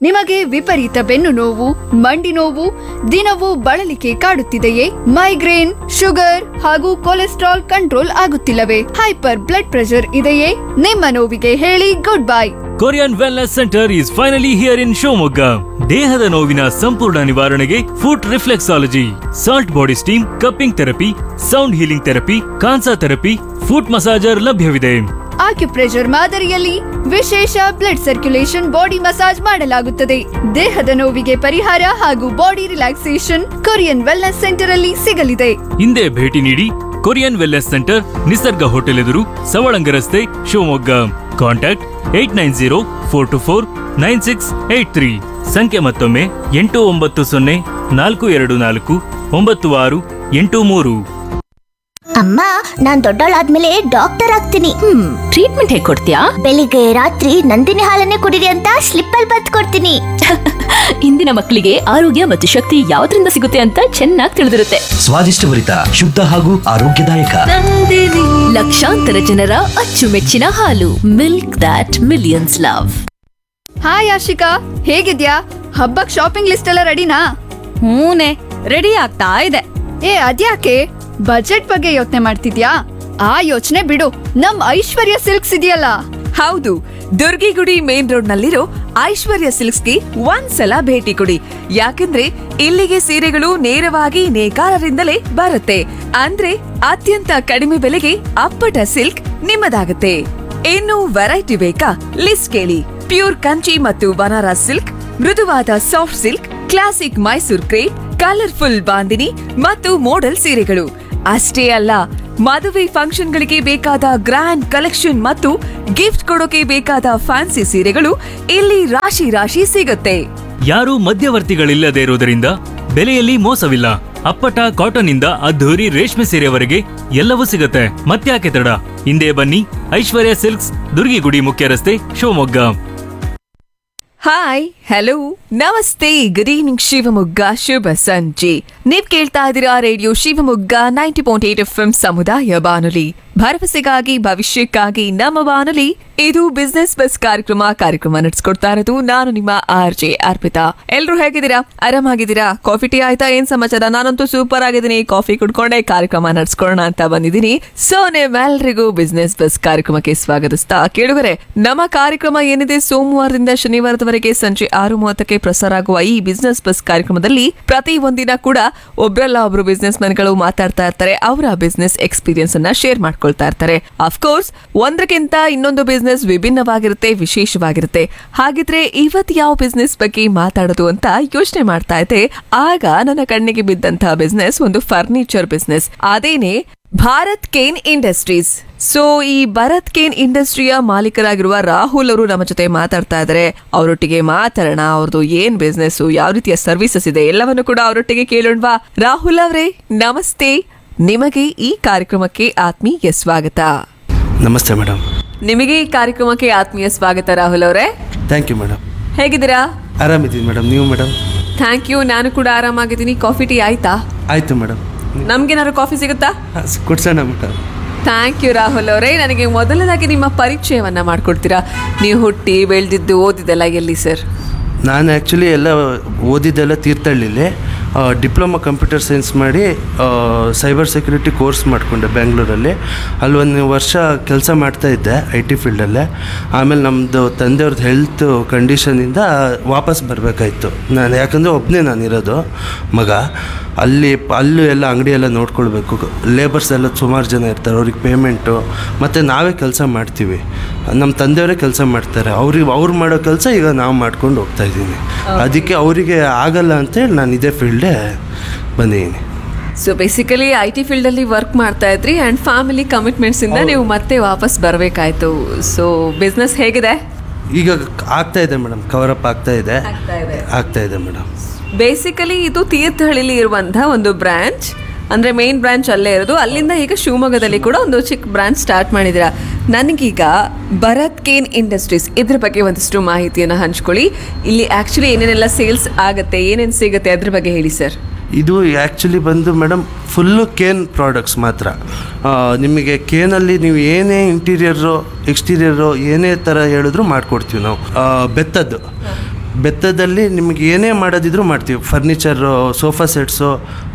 ನಿಮಗೆ ವಿಪರೀತ ಬೆನ್ನು ನೋವು ಮಂಡಿ ನೋವು ದಿನವೂ ಬಳಲಿಕೆ ಕಾಡುತ್ತಿದೆಯೇ ಮೈಗ್ರೇನ್ ಶುಗರ್ ಹಾಗೂ ಕೊಲೆಸ್ಟ್ರಾಲ್ ಕಂಟ್ರೋಲ್ ಆಗುತ್ತಿಲ್ಲವೇ ಹೈಪರ್ ಬ್ಲಡ್ ಪ್ರೆಷರ್ ಇದೆಯೇ ನಿಮ್ಮ ನೋವಿಗೆ ಹೇಳಿ good bye Korean wellness centre is finally here in Shivamogga ದೇಹದ ನೋವಿನ ಸಂಪೂರ್ಣ ನಿವಾರಣೆಗೆ foot reflexology salt body steam cupping therapy sound healing therapy Kansa therapy foot massager ಲಭ್ಯವಿದೆ ಆಕ್ಯುಪ್ರೆಷರ್ ಮಾದರಿಯಲ್ಲಿ ವಿಶೇಷ ಬ್ಲಡ್ ಸರ್ಕ್ಯುಲೇಷನ್ ಬಾಡಿ ಮಸಾಜ್ ಮಾಡಲಾಗುತ್ತದೆ ದೇಹದ ನೋವಿಗೆ ಪರಿಹಾರ ಹಾಗೂ body relaxation Korean wellness centre ಅಲ್ಲಿ ಸಿಗಲಿದೆ ಹಿಂದೆ ಭೇಟಿ ನೀಡಿ Korean wellness centre Nisarga hotel ಎದುರು ಸವಳಂಗ ರಸ್ತೆ Shivamogga contact eight nine zero four two four nine six eight three ಸಂಖ್ಯೆ ಮತ್ತೊಮ್ಮೆ ಎಂಟು ಒಂಬತ್ತು ಸೊನ್ನೆ ನಾಲ್ಕು ಎರಡು ನಾಲ್ಕು ಒಂಬತ್ತು ಆರು ಎಂಟು ಮೂರು ಅಮ್ಮ ನಾನ್ ದೊಡ್ಡವಳಾದ್ಮೇಲೆ ಡಾಕ್ಟರ್ ಆಗ್ತೀನಿ ಹ್ಮ್ ಟ್ರೀಟ್ಮೆಂಟ್ ಹೇಗ್ ಕೊಡ್ತೀಯಾ ಬೆಳಿಗ್ಗೆ ರಾತ್ರಿ ನಂದಿನಿ ಹಾಲನ್ನೇ ಕುಡಿರಿ ಅಂತ ಸ್ಲಿಪ್ ಅಲ್ಲಿ ಬತ್ ಕೊಡ್ತೀನಿ ಇಂದಿನ ಮಕ್ಕಳಿಗೆ ಆರೋಗ್ಯ ಮತ್ತು ಶಕ್ತಿ ಯಾವ್ದ್ರಿಂದ ಸಿಗುತ್ತೆ ಅಂತ ಚೆನ್ನಾಗಿ ತಿಳಿದಿರುತ್ತೆ ಸ್ವಾದಿಷ್ಟಭರಿತ ಶುದ್ಧ ಹಾಗೂ ಆರೋಗ್ಯದಾಯಕ ಲಕ್ಷಾಂತರ ಜನರ ಅಚ್ಚುಮೆಚ್ಚಿನ ಹಾಲು milk dot millions love hi Ashika ಹೇಗಿದ್ಯಾ ಹಬ್ಬಕ್ ಶಾಪಿಂಗ್ ಲಿಸ್ಟ್ ಎಲ್ಲ ರೆಡಿನಾ ಹೂನೆ ರೆಡಿ ಆಗ್ತಾ ಇದೆ ಏ ಅದ್ಯಾಕೆ ಬಜೆಟ್ ಬಗ್ಗೆ ಯೋಚನೆ ಮಾಡ್ತಿದ್ಯಾ ಆ ಯೋಚನೆ ಬಿಡು ನಮ್ ಐಶ್ವರ್ಯ ಸಿಲ್ಕ್ಸ್ ಇದೆಯಲ್ಲ ಹೌದು ದುರ್ಗಿಗುಡಿ ಮೇನ್ ರೋಡ್ ನಲ್ಲಿರೋ ಐಶ್ವರ್ಯ ಸಿಲ್ಕ್ಸ್ಗೆ ಒಂದ್ಸಲ ಭೇಟಿ ಕೊಡಿ ಯಾಕಂದ್ರೆ ಇಲ್ಲಿಗೆ ಸೀರೆಗಳು ನೇರವಾಗಿ ನೇಕಾರರಿಂದಲೇ ಬರುತ್ತೆ ಅಂದ್ರೆ ಅತ್ಯಂತ ಕಡಿಮೆ ಬೆಲೆಗೆ ಅಪ್ಪಟ ಸಿಲ್ಕ್ ನಿಮ್ಮದಾಗುತ್ತೆ ಇನ್ನು ವೆರೈಟಿ ಬೇಕಾ ಲಿಸ್ಟ್ ಕೇಳಿ ಪ್ಯೂರ್ ಕಂಚಿ ಮತ್ತು ಬನಾರಸ್ ಸಿಲ್ಕ್ ಮೃದುವಾದ soft silk classic Mysore crepe colourful bandhani ಮತ್ತು ಮೋಡಲ್ ಸೀರೆಗಳು ಅಷ್ಟೇ ಅಲ್ಲ ಮದುವೆ ಫಂಕ್ಷನ್ಗಳಿಗೆ ಬೇಕಾದ ಗ್ರ್ಯಾಂಡ್ ಕಲೆಕ್ಷನ್ ಮತ್ತು ಗಿಫ್ಟ್ ಕೊಡೋಕೆ ಬೇಕಾದ ಫ್ಯಾನ್ಸಿ ಸೀರೆಗಳು ಇಲ್ಲಿ ರಾಶಿ ರಾಶಿ ಸಿಗುತ್ತೆ ಯಾರೂ ಮಧ್ಯವರ್ತಿಗಳಿಲ್ಲದೆ ಇರುವುದರಿಂದ ಬೆಲೆಯಲ್ಲಿ ಮೋಸವಿಲ್ಲ ಅಪ್ಪಟ ಕಾಟನ್ ಇಂದ ಅದ್ಧೂರಿ ರೇಷ್ಮೆ ಸೀರೆವರೆಗೆ ಎಲ್ಲವೂ ಸಿಗುತ್ತೆ ಮತ್ತ್ಯಾಕೆ ತಡ ಹಿಂದೆ ಬನ್ನಿ ಐಶ್ವರ್ಯ ಸಿಲ್ಕ್ಸ್ ದುರ್ಗಿಗುಡಿ ಮುಖ್ಯ ರಸ್ತೆ Shivamogga hi hello namaste good evening Shivamogga ಶುಭ ಸಂಜೆ ನೀವ್ ಕೇಳ್ತಾ ಇದ್ದೀರಾ radio Shivamogga ninety point eight F ಸಮುದಾಯ ಬಾನುಲಿ ಭರವಸೆಗಾಗಿ ಭವಿಷ್ಯಕ್ಕಾಗಿ ನಮ್ಮ ಬಾನುಲಿ ಇದು ಬಿಸ್ನೆಸ್ ಬಸ್ ಕಾರ್ಯಕ್ರಮ ಕಾರ್ಯಕ್ರಮ ನಡೆಸ್ಕೊಡ್ತಾ ಇರೋದು ನಾನು ನಿಮ್ಮ ಆರ್ ಜೆ ಅರ್ಪಿತಾ ಎಲ್ರು ಹೇಗಿದ್ದೀರಾ ಆರಾಮಾಗಿದ್ದೀರಾ ಕಾಫಿ ಟೀ ಆಯ್ತಾ ಏನ್ ಸಮಾಚಾರ ನಾನಂತೂ ಸೂಪರ್ ಆಗಿದ್ದೀನಿ ಕಾಫಿ ಕುಡ್ಕೊಂಡೆ ಕಾರ್ಯಕ್ರಮ ನಡ್ಸ್ಕೊಳ್ಳೋಣ ಅಂತ ಬಂದಿದ್ದೀನಿ ಸೊ ನಿಮ್ಮೆಲ್ರಿಗೂ ಬಿಸ್ನೆಸ್ ಬಸ್ ಕಾರ್ಯಕ್ರಮಕ್ಕೆ ಸ್ವಾಗತಿಸ್ತಾ ಕೇಳುಗರೆ ನಮ್ಮ ಕಾರ್ಯಕ್ರಮ ಏನಿದೆ ಸೋಮವಾರದಿಂದ ಶನಿವಾರದವರೆಗೆ ಸಂಜೆ ಆರು ಮೂವತ್ತಕ್ಕೆ ಪ್ರಸಾರ ಆಗುವ ಈ ಬಿಸ್ನೆಸ್ ಬಸ್ ಕಾರ್ಯಕ್ರಮದಲ್ಲಿ ಪ್ರತಿ ಒಂದಿನ ಕೂಡ ಒಬ್ರಲ್ಲ ಒಬ್ರು ಬಿಸ್ನೆಸ್ ಗಳು ಮಾತಾಡ್ತಾ ಇರ್ತಾರೆ ಅವರ ಬಿಸ್ನೆಸ್ ಎಕ್ಸ್ಪೀರಿಯನ್ಸ್ ಅನ್ನ ಶೇರ್ ಮಾಡ್ಕೊಳ್ತಾ ಇರ್ತಾರೆ ಅಫ್ಕೋರ್ಸ್ ಒಂದಕ್ಕಿಂತ ಇನ್ನೊಂದು ಬಿಸ್ನೆಸ್ ವಿಭಿನ್ನವಾಗಿರುತ್ತೆ ವಿಶೇಷವಾಗಿರುತ್ತೆ ಹಾಗಿದ್ರೆ ಇವತ್ ಯಾವ ಬಿಸ್ನೆಸ್ ಬಗ್ಗೆ ಮಾತಾಡೋದು ಅಂತ ಯೋಚನೆ ಮಾಡ್ತಾ ಇದ್ದೆ ಆಗ ನನ್ನ ಕಣ್ಣಿಗೆ ಬಿದ್ದಂತಹ ಬಿಸ್ನೆಸ್ ಒಂದು ಫರ್ನಿಚರ್ ಬಿಸ್ನೆಸ್ ಅದೇನೆ ಭಾರತ್ ಕೇನ್ ಇಂಡಸ್ಟ್ರೀಸ್ ಸೊ ಈ ಭರತ್ ಕೇನ್ ಇಂಡಸ್ಟ್ರಿಯ ಮಾಲೀಕರಾಗಿರುವ ರಾಹುಲ್ ಅವರು ನಮ್ಮ ಜೊತೆ ಮಾತಾಡ್ತಾ ಇದ್ದಾರೆ ಅವರೊಟ್ಟಿಗೆ ಮಾತಾಡೋಣ ಅವ್ರದ್ದು ಏನ್ ಬಿಸ್ನೆಸ್ ಯಾವ ರೀತಿಯ ಸರ್ವಿಸಸ್ ಇದೆ ಎಲ್ಲವನ್ನು ಕೂಡ ಅವರೊಟ್ಟಿಗೆ ಕೇಳೋಣವಾ ರಾಹುಲ್ ಅವರೇ ನಮಸ್ತೆ ನಿಮಗೆ ಈ ಕಾರ್ಯಕ್ರಮಕ್ಕೆ ಆತ್ಮೀಯ ಸ್ವಾಗತ ನಮಸ್ತೆ ಮೇಡಮ್ ನಿಮಗೆ ಈ ಕಾರ್ಯಕ್ರಮಕ್ಕೆ ಆತ್ಮೀಯ ಸ್ವಾಗತ ರಾಹುಲ್ ಅವರೇ ಥ್ಯಾಂಕ್ ಯು ಮೇಡಮ್ ಹೇಗಿದ್ದೀರಾ ಆರಾಮಿದ್ದೀನಿ ಮೇಡಮ್ ನೀವು ಮೇಡಮ್ ಥ್ಯಾಂಕ್ ಯು ನಾನು ಕೂಡ ಆರಾಮಾಗಿದ್ದೀನಿ ಕಾಫಿ ಟೀ ಆಯ್ತಾ ಆಯಿತು ಮೇಡಮ್ ನಮ್ಗೇನಾದ್ರು ಕಾಫಿ ಸಿಗುತ್ತಾ ಕೊಡ್ಸೋಣ ಮೇಡಮ್ ಥ್ಯಾಂಕ್ ಯು ರಾಹುಲ್ ಅವರೇ ನನಗೆ ಮೊದಲನೇದಾಗಿ ನಿಮ್ಮ ಪರಿಚಯವನ್ನ ಮಾಡ್ಕೊಡ್ತೀರಾ ನೀವು ಹುಟ್ಟಿ ಬೆಳೆದಿದ್ದು ಓದಿದ್ದೆಲ್ಲ ಎಲ್ಲಿ ಸರ್ ನಾನು ಆ್ಯಕ್ಚುಲಿ ಎಲ್ಲ ಓದಿದ್ದೆಲ್ಲ ತೀರ್ಥಹಳ್ಳಿಲಿ ಡಿಪ್ಲೊಮಾ ಕಂಪ್ಯೂಟರ್ ಸೈನ್ಸ್ ಮಾಡಿ ಸೈಬರ್ ಸೆಕ್ಯೂರಿಟಿ ಕೋರ್ಸ್ ಮಾಡಿಕೊಂಡೆ ಬೆಂಗಳೂರಲ್ಲಿ ಅಲ್ಲಿ ಒಂದು ವರ್ಷ ಕೆಲಸ ಮಾಡ್ತಾಯಿದ್ದೆ ಐ ಟಿ ಫೀಲ್ಡಲ್ಲೇ ಆಮೇಲೆ ನಮ್ಮದು ತಂದೆಯವ್ರದ್ದು ಹೆಲ್ತ್ ಕಂಡೀಷನಿಂದ ವಾಪಸ್ ಬರಬೇಕಾಯ್ತು ನಾನು ಯಾಕಂದರೆ ಒಬ್ಬನೇ ನಾನಿರೋದು ಮಗ ಅಲ್ಲಿ ಅಲ್ಲೂ ಎಲ್ಲ ಅಂಗಡಿ ಎಲ್ಲ ನೋಡ್ಕೊಳ್ಬೇಕು ಲೇಬರ್ಸ್ ಎಲ್ಲ ಸುಮಾರು ಜನ ಇರ್ತಾರೆ ಅವ್ರಿಗೆ ಪೇಮೆಂಟು ಮತ್ತು ನಾವೇ ಕೆಲಸ ಮಾಡ್ತೀವಿ ನಮ್ಮ ತಂದೆಯವರೇ ಕೆಲಸ ಮಾಡ್ತಾರೆ ಅವ್ರಿಗೆ ಅವ್ರು ಮಾಡೋ ಕೆಲಸ ಈಗ ನಾವು ಮಾಡ್ಕೊಂಡು ಹೋಗ್ತಾ ಇದ್ದೀನಿ ಅದಕ್ಕೆ ಅವರಿಗೆ ಆಗಲ್ಲ ಅಂತೇಳಿ ನಾನು ಇದೇ ಫೀಲ್ಡೇ ಬಂದಿದ್ದೀನಿ so basically I T field ಅಲ್ಲಿ ವರ್ಕ್ ಮಾಡ್ತಾ ಇದ್ರಿ ಅಂಡ್ ಫ್ಯಾಮಿಲಿ ಕಮಿಟ್ಮೆಂಟ್ಸ್ ಇಂದ ನೀವು ಮತ್ತೆ ವಾಪಸ್ ಬರಬೇಕಾಯ್ತು ಸೊ ಬಿಸ್ನೆಸ್ ಹೇಗಿದೆ ಈಗ ಆಗ್ತಾ ಇದೆ ಮೇಡಮ್ ಕವರಪ್ ಆಗ್ತಾ ಇದೆ ಆಗ್ತಾ ಇದೆ. ಆಗ್ತಾ ಇದೆ ಮೇಡಮ್ ಬೇಸಿಕಲಿ ಇದು ತೀರ್ಥಹಳ್ಳಿಲಿ ಇರುವಂತಹ ಒಂದು ಬ್ರಾಂಚ್ ಅಂದ್ರೆ ಮೇನ್ ಬ್ರಾಂಚ್ ಅಲ್ಲೇ ಇರೋದು ಅಲ್ಲಿಂದ ಈಗ ಶಿವಮೊಗ್ಗದಲ್ಲಿ ಕೂಡ ಒಂದು ಚಿಕ್ಕ ಬ್ರಾಂಚ್ ಸ್ಟಾರ್ಟ್ ಮಾಡಿದ್ದೀರಾ ನನಗೀಗ ಭರತ್ ಕೇನ್ ಇಂಡಸ್ಟ್ರೀಸ್ ಇದ್ರ ಬಗ್ಗೆ ಒಂದಿಷ್ಟು ಮಾಹಿತಿಯನ್ನು ಹಂಚ್ಕೊಳ್ಳಿ ಇಲ್ಲಿ ಆಕ್ಚುಲಿ ಏನೇನೆಲ್ಲ ಸೇಲ್ಸ್ ಆಗುತ್ತೆ ಏನೇನು ಸಿಗುತ್ತೆ ಅದ್ರ ಬಗ್ಗೆ ಹೇಳಿ ಸರ್ ಇದು ಆ್ಯಕ್ಚುಲಿ ಬಂದು ಮೇಡಮ್ ಫುಲ್ಲು ಕೇನ್ ಪ್ರಾಡಕ್ಟ್ಸ್ ಮಾತ್ರ ಆ, ನಿಮಗೆ ಕೇನಲ್ಲಿ ನೀವು ಏನೇ ಇಂಟೀರಿಯರು ಎಕ್ಸ್ಟೀರಿಯರು ಏನೇ ಥರ ಹೇಳಿದ್ರು ಮಾಡಿಕೊಡ್ತೀವಿ ನಾವು ಆ, ಬೆತ್ತದ್ದು ಬೆತ್ತದಲ್ಲಿ ನಿಮಗೆ ಏನೇ ಮಾಡೋದಿದ್ರು ಮಾಡ್ತೀವಿ ಫರ್ನಿಚರು ಸೋಫಾ ಸೆಟ್ಸು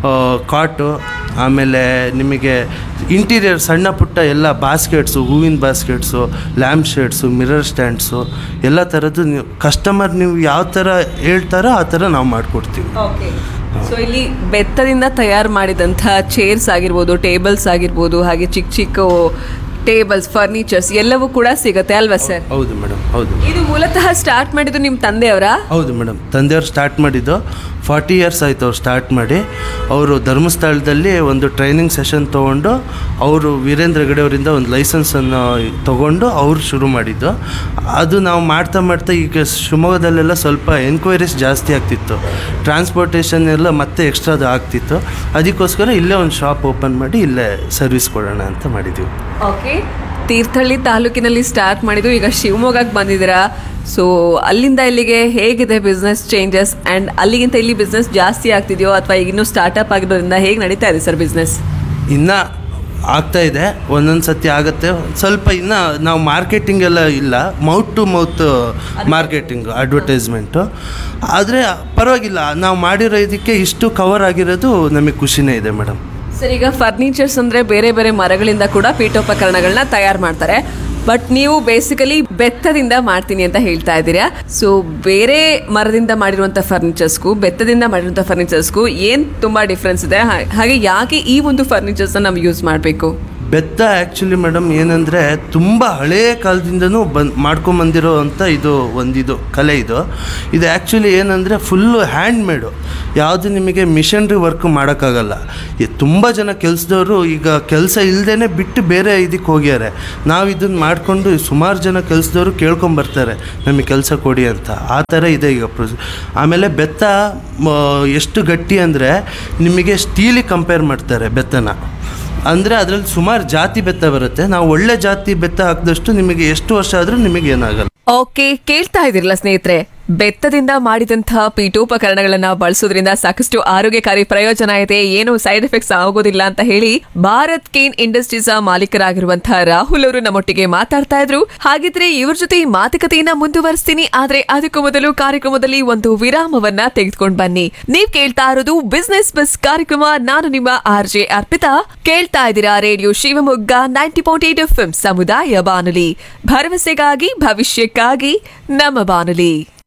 ಕಾಟು ಆಮೇಲೆ ನಿಮಗೆ ಇಂಟೀರಿಯರ್ ಸಣ್ಣ ಪುಟ್ಟ ಎಲ್ಲ ಬಾಸ್ಕೆಟ್ಸು ಹೂವಿನ baskets lamp shades mirror stands ಎಲ್ಲ ಥರದ್ದು ನೀವು ಕಸ್ಟಮರ್ ನೀವು ಯಾವ ಥರ ಹೇಳ್ತಾರೋ ಆ ಥರ ನಾವು ಮಾಡಿಕೊಡ್ತೀವಿ ಓಕೆ ಸೊ ಇಲ್ಲಿ ಬೆತ್ತದಿಂದ ತಯಾರು ಮಾಡಿದಂಥ ಚೇರ್ಸ್ ಆಗಿರ್ಬೋದು ಟೇಬಲ್ಸ್ ಆಗಿರ್ಬೋದು ಹಾಗೆ ಚಿಕ್ಕ ಚಿಕ್ಕ ಟೇಬಲ್ಸ್ ಫರ್ನಿಚರ್ಸ್ ಎಲ್ಲವೂ ಕೂಡ ಸಿಗುತ್ತೆ ಅಲ್ವಾ ಸರ್ ಹೌದು ಮೇಡಮ್ ಹೌದು ಇದು ಮೂಲತಃ ಸ್ಟಾರ್ಟ್ ಮಾಡಿದ್ದು ನಿಮ್ಮ ತಂದೆಯವರಾ ಹೌದು ಮೇಡಮ್ ತಂದೆಯವ್ರು ಸ್ಟಾರ್ಟ್ ಮಾಡಿದ್ದು ಫಾರ್ಟಿ ಇಯರ್ಸ್ ಆಯಿತು ಅವ್ರು ಸ್ಟಾರ್ಟ್ ಮಾಡಿ ಅವರು ಧರ್ಮಸ್ಥಳದಲ್ಲಿ ಒಂದು ಟ್ರೈನಿಂಗ್ ಸೆಷನ್ ತೊಗೊಂಡು ಅವರು ವೀರೇಂದ್ರ ಹೆಗಡೆ ಅವರಿಂದ ಒಂದು ಲೈಸೆನ್ಸನ್ನು ತೊಗೊಂಡು ಅವ್ರು ಶುರು ಮಾಡಿದ್ದು ಅದು ನಾವು ಮಾಡ್ತಾ ಮಾಡ್ತಾ ಈಗ ಶಿವಮೊಗ್ಗದಲ್ಲೆಲ್ಲ ಸ್ವಲ್ಪ ಎನ್ಕ್ವೈರೀಸ್ ಜಾಸ್ತಿ ಆಗ್ತಿತ್ತು ಟ್ರಾನ್ಸ್ಪೋರ್ಟೇಷನ್ ಎಲ್ಲ ಮತ್ತೆ ಎಕ್ಸ್ಟ್ರಾದು ಆಗ್ತಿತ್ತು ಅದಕ್ಕೋಸ್ಕರ ಇಲ್ಲೇ ಒಂದು ಶಾಪ್ ಓಪನ್ ಮಾಡಿ ಇಲ್ಲೇ ಸರ್ವಿಸ್ ಕೊಡೋಣ ಅಂತ ಮಾಡಿದ್ದೀವಿ ಓಕೆ ತೀರ್ಥಹಳ್ಳಿ ತಾಲೂಕಿನಲ್ಲಿ ಸ್ಟಾರ್ಟ್ ಮಾಡಿದ್ದು ಈಗ ಶಿವಮೊಗ್ಗಕ್ಕೆ ಬಂದಿದ್ದೀರಾ ಸೊ ಅಲ್ಲಿಂದ ಇಲ್ಲಿಗೆ ಹೇಗಿದೆ ಬಿಸ್ನೆಸ್ ಚೇಂಜಸ್ ಆ್ಯಂಡ್ ಅಲ್ಲಿಗಿಂತ ಇಲ್ಲಿ ಬಿಸ್ನೆಸ್ ಜಾಸ್ತಿ ಆಗ್ತಿದೆಯೋ ಅಥವಾ ಈಗ ಇನ್ನೂ ಸ್ಟಾರ್ಟಪ್ ಆಗಿರೋದ್ರಿಂದ ಹೇಗೆ ನಡೀತಾ ಇದೆ ಸರ್ ಬಿಸ್ನೆಸ್ ಇನ್ನು ಆಗ್ತಾ ಇದೆ ಒಂದೊಂದು ಸತಿ ಆಗುತ್ತೆ ಸ್ವಲ್ಪ ಇನ್ನು ನಾವು ಮಾರ್ಕೆಟಿಂಗ್ ಎಲ್ಲ ಇಲ್ಲ mouth to mouth marketing advertisement ಆದರೆ ಪರವಾಗಿಲ್ಲ ನಾವು ಮಾಡಿರೋ ಇದಕ್ಕೆ ಇಷ್ಟು ಕವರ್ ಆಗಿರೋದು ನಮಗೆ ಖುಷಿನೇ ಇದೆ ಮೇಡಮ್ ಸರ್ ಈಗ ಫರ್ನಿಚರ್ಸ್ ಅಂದರೆ ಬೇರೆ ಬೇರೆ ಮರಗಳಿಂದ ಕೂಡ ಪೀಠೋಪಕರಣಗಳನ್ನ ತಯಾರು ಮಾಡ್ತಾರೆ ಬಟ್ ನೀವು ಬೇಸಿಕಲಿ ಬೆತ್ತದಿಂದ ಮಾಡ್ತೀನಿ ಅಂತ ಹೇಳ್ತಾ ಇದ್ದೀರಾ ಸೊ ಬೇರೆ ಮರದಿಂದ ಮಾಡಿರುವಂಥ ಫರ್ನಿಚರ್ಸ್ಗೂ ಬೆತ್ತದಿಂದ ಮಾಡಿರುವಂಥ ಫರ್ನಿಚರ್ಸ್ಗೂ ಏನು ತುಂಬ ಡಿಫ್ರೆನ್ಸ್ ಇದೆ ಹಾ- ಹಾಗೆ ಯಾಕೆ ಈ ಒಂದು ಫರ್ನಿಚರ್ಸ್ನ ನಾವು ಯೂಸ್ ಮಾಡಬೇಕು ಬೆತ್ತ ಆ್ಯಕ್ಚುಲಿ ಮೇಡಮ್ ಏನಂದರೆ ತುಂಬ ಹಳೆಯ ಕಾಲದಿಂದನೂ ಬಂದು ಮಾಡ್ಕೊಂಬಂದಿರೋ ಅಂಥ ಇದು ಒಂದಿದು ಕಲೆ ಇದು ಇದು ಆ್ಯಕ್ಚುಲಿ ಏನಂದರೆ ಫುಲ್ಲು ಹ್ಯಾಂಡ್ ಮೇಡು ಯಾವುದು ನಿಮಗೆ ಮಿಷನ್ರಿ ವರ್ಕ್ ಮಾಡೋಕ್ಕಾಗಲ್ಲ ತುಂಬ ಜನ ಕೆಲಸದವರು ಈಗ ಕೆಲಸ ಇಲ್ಲದೇ ಬಿಟ್ಟು ಬೇರೆ ಇದಕ್ಕೆ ಹೋಗ್ಯಾರೆ ನಾವು ಇದನ್ನು ಮಾಡಿಕೊಂಡು ಸುಮಾರು ಜನ ಕೆಲಸದವರು ಕೇಳ್ಕೊಂಬರ್ತಾರೆ ನಮಗೆ ಕೆಲಸ ಕೊಡಿ ಅಂತ ಆ ಥರ ಇದೆ ಈಗ ಪ್ರೊಸ್ ಆಮೇಲೆ ಬೆತ್ತ ಮ, ಎಷ್ಟು ಗಟ್ಟಿ ಅಂದರೆ ನಿಮಗೆ ಸ್ಟೀಲಿಗೆ ಕಂಪೇರ್ ಮಾಡ್ತಾರೆ ಬೆತ್ತನ ಅಂದರೆ ಅದರಲ್ಲಿ ಸುಮಾರು ಜಾತಿ ಬೆತ್ತ ಬರುತ್ತೆ ನಾವು ಒಳ್ಳೆ ಜಾತಿ ಬೆತ್ತ ಹಾಕಿದಷ್ಟು ನಿಮಗೆ ಎಷ್ಟು ವರ್ಷ ಆದರೂ ನಿಮಗೆ ಏನಾಗಲ್ಲ ಓಕೆ ಕೇಳ್ತಾ ಇದಿರಲ್ಲ ಸ್ನೇಹಿತರೆ ಬೆತ್ತದಿಂದ ಮಾಡಿದಂತಹ ಪೀಠೋಪಕರಣಗಳನ್ನ ಬಳಸೋದ್ರಿಂದ ಸಾಕಷ್ಟು ಆರೋಗ್ಯಕಾರಿ ಪ್ರಯೋಜನ ಇದೆ ಏನು ಸೈಡ್ ಎಫೆಕ್ಟ್ಸ್ ಆಗೋದಿಲ್ಲ ಅಂತ ಹೇಳಿ ಭಾರತ್ ಕೇನ್ ಇಂಡಸ್ಟ್ರೀಸ್ ಮಾಲೀಕರಾಗಿರುವಂತಹ ರಾಹುಲ್ ಅವರು ನಮ್ಮೊಟ್ಟಿಗೆ ಮಾತಾಡ್ತಾ ಇದ್ರು ಹಾಗಿದ್ರೆ ಇವ್ರ ಜೊತೆ ಈ ಮಾತುಕತೆಯನ್ನ ಮುಂದುವರಿಸ್ತೀನಿ ಆದ್ರೆ ಅದಕ್ಕೂ ಮೊದಲು ಕಾರ್ಯಕ್ರಮದಲ್ಲಿ ಒಂದು ವಿರಾಮವನ್ನ ತೆಗೆದುಕೊಂಡು ಬನ್ನಿ ನೀವ್ ಕೇಳ್ತಾ ಇರೋದು ಬಿಸ್ನೆಸ್ ಬಸ್ ಕಾರ್ಯಕ್ರಮ ನಾನು ನಿಮ್ಮ ಆರ್ ಜೆ ಅರ್ಪಿತಾ ಕೇಳ್ತಾ ಇದ್ದೀರಾ radio Shivamogga ninety point eight F ಸಮುದಾಯ ಬಾನುಲಿ ಭರವಸೆಗಾಗಿ ಭವಿಷ್ಯಕ್ಕಾಗಿ ನಮ್ಮ ಬಾನುಲಿ